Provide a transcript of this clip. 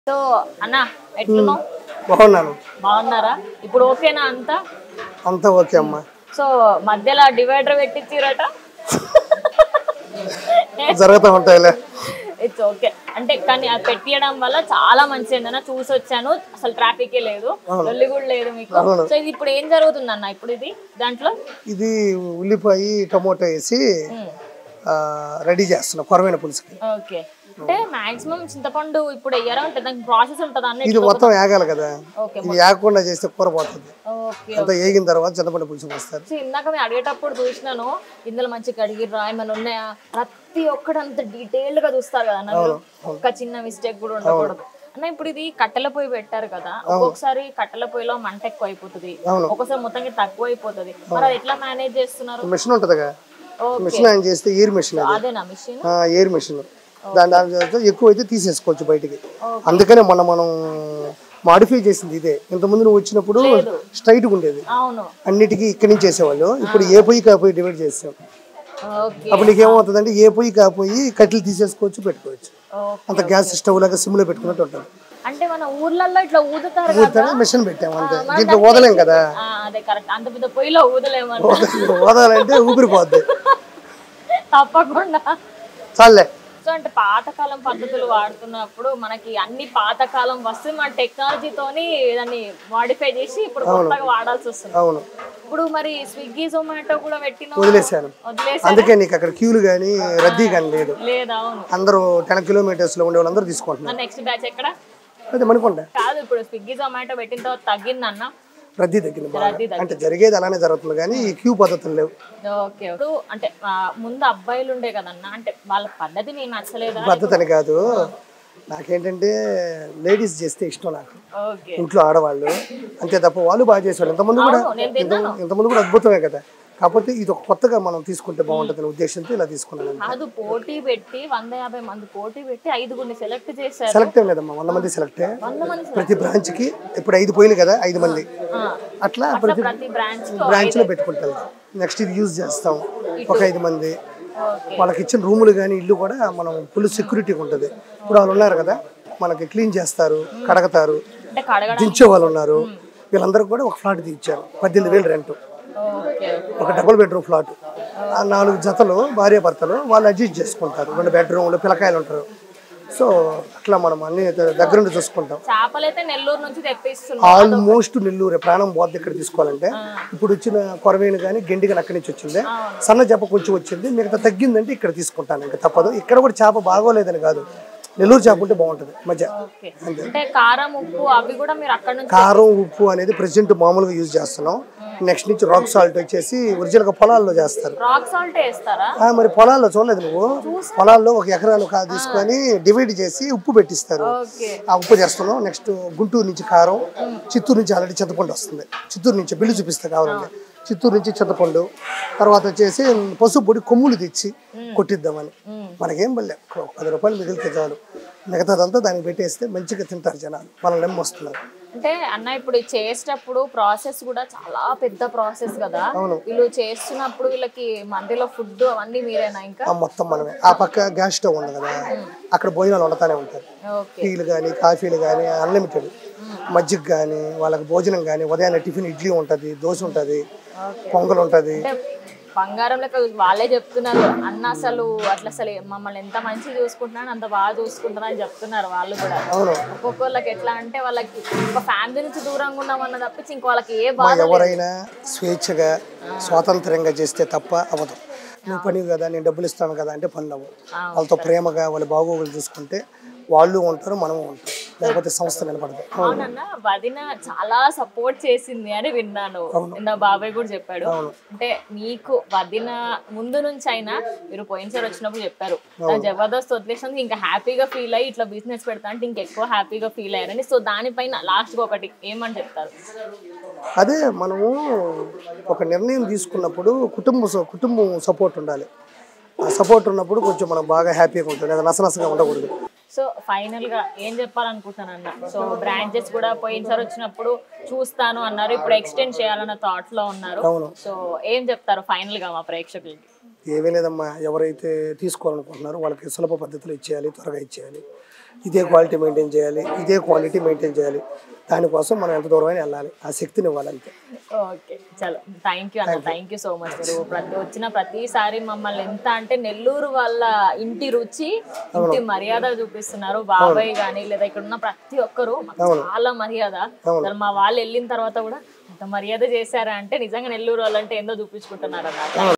So అన్న ఎట్లున్నావు బాగున్నాను బాగున్నారా ఇప్పుడు ఓకేనా అంతా అంతా ఓకే అమ్మా సో మధ్యలో డివైడర్ పెట్టించిరట జరుగుతూ ఉంటాయిలే ఇట్స్ ఓకే అంటే కానీ అది పెట్టియడం వల్ల చాలా మంచి ఏందన్న చూసి వచ్చాను అసలు ట్రాఫిక్ లేదు లొల్లి కూడా లేదు మీకు అవును. సో ఇది ఇప్పుడు ఏం జరుగుతుంది అన్న ఇప్పుడు ఇది దాంట్లో ఇది ఉల్లిపాయ టమోటా వేసి ఆ, రెడీ చేస్తున్నా కొరమైన పులుసుకి ఓకే అంటే మాక్సిమం చింతపండు ఇప్పుడు వెయ్యరా అంటే దానికి ప్రాసెస్ ఉంటుంది అన్న ఇది మొత్తం ఏగాలి కదా ఓకే ఇది ఏగకుండా చేస్తే కూర పోతుంది ఓకే అంతా ఏగిన తర్వాత చింతపండు పులుసు పోస్తారు సో ఇందాక మేము అడిగేటప్పుడు చూసినాను ఇందులో మంచి కడిగిర్రా ఏమైనా ఉన్నాయా ప్రతి ఒక్కటి అంత డీటెయిల్డ్ గా చూస్తారు కదా అన్న మీరు. ఒక్క చిన్న మిస్టేక్ కూడా ఉండకూడదు అన్న ఇప్పుడు ఇది కట్టెల పొయ్యి పెట్టారు కదా ఒక్కొక్కసారి కట్టెల పొయ్యిలో మంట ఎక్కువ అయిపోతుంది అవును. ఒక్కొక్కసారి మొత్తానికి తక్కువ అయిపోతుంది మరి అది ఎట్లా మేనేజ్ చేస్తున్నారు మిషన్ ఉంటుందిగా ఓకే మిషన్ ఆయన చేస్తే ఎయిర్ మిషన్ అది అదేనా మిషన్ ఆ, ఎయిర్ మిషన్ దాని దాని చేస్తే ఎక్కువ అయితే తీసేసుకోవచ్చు బయటికి అందుకనే మొన్న మనం మాడిఫై చేసింది ఇదే ఇంతకుముందు నువ్వు వచ్చినప్పుడు స్ట్రైట్గా ఉండేది అవును అన్నిటికీ ఇక్కడి నుంచి చేసేవాళ్ళు ఇప్పుడు ఏ పొయ్యి కా పొయ్యి డివైడ్ చేసాం ఓకే అప్పుడు నీకు ఏమవుతుందంటే ఏ పొయ్యి కా పొయ్యి కట్టెలు తీసేసుకోవచ్చు పెట్టుకోవచ్చు ఓకే అంత గ్యాస్ స్టవ్ లాగా సిమ్లో పెట్టుకున్నట్టు ఉంటుంది అంటే మన ఊర్లలో ఇట్లా ఊదుతారు కదా ఊదుతానే మిషన్ పెట్టాము అంతే దీంట్లో ఓదలేం కదా ఆ, అదే కరెక్ట్ అంత పెద్ద పొయ్యిలో ఊదలేమన్నా ఓదాలంటే ఊపిరిపోద్ది తప్పకుండా చాలే సో అంటే పాతకాలం పద్ధతులు వాడుతున్నప్పుడు మనకి అన్ని పాతకాలం వస్తే మన టెక్నాలజీతోని దాన్ని మాడిఫై చేసి ఇప్పుడు కొత్తగా వాడాల్సి వస్తుంది అవును ఇప్పుడు మరి స్విగ్గీ జొమాటో కూడా పెట్టిన వదిలేశాను వదిలేసి అందుకే నీకు అక్కడ క్యూలు కానీ రద్దీ కానీ లేదు లేదు అవును అందరూ టెన్ కిలోమీటర్స్లో ఉండే వాళ్ళందరూ తీసుకుంటున్నారు నెక్స్ట్ బ్యాచ్ ఎక్కడ అదే మనుకుంటా కాదు ఇప్పుడు స్విగ్గీ జొమాటో పెట్టిన తర్వాత తగ్గిందన్న రద్దీ తగ్గింది బాగా. రద్దీ తగ్గింది. అంటే జరిగేది అలానే జరుగుతుంది కానీ ఈ క్యూ పద్ధతులు లేవు ఓకే ఇప్పుడు అంటే ఆ, ముందు అబ్బాయిలు ఉండే కదన్న అంటే వాళ్ళ పద్ధతి నీకు నచ్చలేదా పద్ధతి అని కాదు నాకేంటంటే లేడీస్ చేస్తే ఇష్టం నాకు ఓకే ఇంట్లో ఆడవాళ్ళు అంతే తప్ప వాళ్ళు బాగా చేసేవాళ్ళు ఇంతమంది కూడా అవును, నేను ఇంత- ఇంతమంది కూడా అద్భుతమే కదా కాకపోతే ఇది ఒక కొత్తగా మనం తీసుకుంటే బాగుంటుంది ఉద్దేశంతో ఇలా తీసుకున్నాను కాదు పోటీ పెట్టి వంద యాభై మంది పోటీ పెట్టి ఐదుగురిని సెలెక్ట్ చేశారు సెలెక్ట్ ఏం లేదమ్మా వంద మంది సెలెక్ట్ వంద మంది select- ప్రతి బ్రాంచ్కి ఇప్పుడు ఐదు పోయినాయి కదా ఐదు మంది ఆ, అట్లా ప్రతి ప్రతి బ్రాంచ్ బ్రాంచ్లో పెట్టుకుంటాం నెక్స్ట్ ఇది యూజ్ చేస్తాం ఒక ఐదు మంది ఓకే వాళ్ళకి ఇచ్చిన రూములు కానీ ఇల్లు కూడా మనం ఫుల్ సెక్యూరిటీ ఉంటుంది ఇప్పుడు వాళ్ళు ఉన్నారు కదా మనకి క్లీన్ చేస్తారు కడగతారు అంటే కడగడం దించే వాళ్ళు ఉన్నారు వీళ్ళందరికీ కూడా ఒక ఫ్లాట్ ఇచ్చారు పద్దెనిమిది వేలు రెంట్ ఓకే ఒక డబుల్ బెడ్రూమ్ ఫ్లాట్ ఆ నాలుగు జతలు భార్య భర్తలు వాళ్ళు అడ్జస్ట్ చేసుకుంటారు రెండు బెడ్రూమ్లు పిల్లకాయలు ఉంటారు సో అట్లా మనం అన్ని దగ్గరుండి చూసుకుంటాం చేపలైతే నెల్లూరు నుంచి తెప్పిస్తున్నాం ఆల్మోస్ట్ నెల్లూరు ప్రాణం పోద్ది ఇక్కడ తీసుకోవాలంటే ఇప్పుడు వచ్చిన కొరవేణి కానీ గెండి కానీ అక్కడి నుంచి వచ్చింది సన్న చేప కొంచెం వచ్చింది మిగతా తగ్గిందంటే ఇక్కడ తీసుకుంటాను ఇంకా తప్పదు ఇక్కడ కూడా చేప బాగోలేదని కాదు నెల్లూరు చేప ఉంటే బాగుంటుంది మధ్య ఓకే అంటే కారం ఉప్పు అవి కూడా మీరు అక్కడ నుంచి కారం ఉప్పు అనేది ప్రెసెంట్ మామూలుగా యూజ్ చేస్తున్నాం నెక్స్ట్ నుంచి రాక్ సాల్ట్ వచ్చేసి ఒరిజినల్గా పొలాల్లో చేస్తారు రాక్ సాల్ట్ వేస్తారా ఆ, మరి పొలాల్లో చూడలేదు నువ్వు పొలాల్లో ఒక ఎకరాలు కా తీసుకొని డివైడ్ చేసి ఉప్పు పెట్టిస్తారు ఓకే ఆ ఉప్పు చేస్తున్నాం నెక్స్ట్ గుంటూరు నుంచి కారం చిత్తూరు నుంచి ఆల్రెడీ చింతపండు వస్తుంది చిత్తూరు నుంచి బిల్లు చూపిస్తే కావాలండి చిత్తూరు నుంచి చింతపండు తర్వాత వచ్చేసి పసుపు పొడి కొమ్ములు తెచ్చి కొట్టిద్దామని మనకేం పల్లె ఒక పది రూపాయలు మిగిలితే చాలు మిగతాదంతా దానికి పెట్టేస్తే మంచిగా తింటారు జనాలు వాళ్ళని నమ్మి వస్తున్నారు అంటే అన్న ఇప్పుడు ఇది చేసేటప్పుడు ప్రాసెస్ కూడా చాలా పెద్ద ప్రాసెస్ కదా అవును. వీళ్ళు చేస్తున్నప్పుడు వీళ్ళకి మధ్యలో ఫుడ్ అవన్నీ మీరేనా ఇంకా ఆ మొత్తం మనమే ఆ పక్క గ్యాస్ స్టవ్ ఉంది కదా అక్కడ భోజనాలు వండుతూనే ఉంటారు ఓకే టీలు కానీ కాఫీలు కానీ అన్లిమిటెడ్ మజ్జిగ కానీ వాళ్ళకి భోజనం కానీ ఉదయాన్నే టిఫిన్ ఇడ్లీ ఉంటుంది దోశ ఉంటుంది ఓకే పొంగల్ ఉంటుంది అంటే బంగారం లెక్క వాళ్ళే చెప్తున్నారు అన్న అసలు అట్లా అసలు మమ్మల్ని ఎంత మంచిగా చూసుకుంటున్నాను అంత బాగా చూసుకుంటున్నా అని చెప్తున్నారు వాళ్ళు కూడా అవును ఒక్కొక్కళ్ళకి ఎట్లా అంటే వాళ్ళకి ఒక ఫ్యామిలీ నుంచి దూరంగా ఉన్నామన్న తప్పించి ఇంకో వాళ్ళకి ఏ బాధ లేదు. ఎవరైనా స్వేచ్ఛగా స్వాతంత్రంగా చేస్తే తప్ప అవ్వదు నువ్వు పని కదా నేను డబ్బులు ఇస్తాను కదా అంటే పనులు అవ్వవు వాళ్ళతో ప్రేమగా వాళ్ళ బాగోగులు చూసుకుంటే వాళ్ళు ఉంటారు మనము ఉంటాం లేకపోతే సంస్థ నిలబడదు అవునన్న వదిన చాలా సపోర్ట్ చేసింది అని విన్నాను నా బాబాయ్ కూడా చెప్పాడు అంటే మీకు వదిన ముందు నుంచి అయినా మీరు పోయినసారి వచ్చినప్పుడు చెప్పారు నా జబర్దస్త్ వదిలేసినందుకు ఇంకా హ్యాపీగా ఫీల్ అయ్యి ఇట్లా బిజినెస్ పెడతా అంటే ఇంకెక్కువ హ్యాపీగా ఫీల్ అయ్యారని సో దానిపైన లాస్ట్ ఒకటి ఏమని చెప్తారు అదే మనము ఒక నిర్ణయం తీసుకున్నప్పుడు కుటుంబ స- కుటుంబం సపోర్ట్ ఉండాలి ఆ సపోర్ట్ ఉన్నప్పుడు కొంచెం మనం బాగా హ్యాపీగా ఉంటుంది అది నసనసగా ఉండకూడదు సో ఫైనల్ గా ఏం చెప్పాలనుకుంటున్నాను అన్న సో బ్రాంచెస్ కూడా పోయినసారి వచ్చినప్పుడు చూస్తాను అన్నారు ఇప్పుడు ఎక్స్టెండ్ చేయాలన్న థాట్ లో ఉన్నారు అవును. సో ఏం చెప్తారు ఫైనల్ గా మా ప్రేక్షకులకి ఏమీ లేదమ్మా ఎవరైతే తీసుకోవాలనుకుంటున్నారో వాళ్ళకి సులభ పద్ధతిలో ఇచ్చేయాలి త్వరగా ఇచ్చేయాలి ఇదే క్వాలిటీ మెయింటైన్ చేయాలి ఇదే క్వాలిటీ మెయింటైన్ చేయాలి దానికోసం మనం ఎంత దూరమైనా వెళ్ళాలి ఆ శక్తిని ఇవ్వాలంతే ఓకే చలో థ్యాంక్ యూ అన్న థ్యాంక్ యూ సో మచ్ మీరు ప్రతి వచ్చిన ప్రతిసారి మమ్మల్ని ఎంత అంటే నెల్లూరు వాళ్ళ ఇంటి రుచి ఇంటి మర్యాద చూపిస్తున్నారు బాబాయ్ కానీ లేదా ఇక్కడ ఉన్న ప్రతి ఒక్కరు మాకు చాలా మర్యాద అసలు మా వాళ్ళు వెళ్ళిన తర్వాత కూడా అంత మర్యాద చేశారా అంటే నిజంగా నెల్లూరు వాళ్ళంటే ఏందో చూపించుకుంటున్నారు అన్నమాట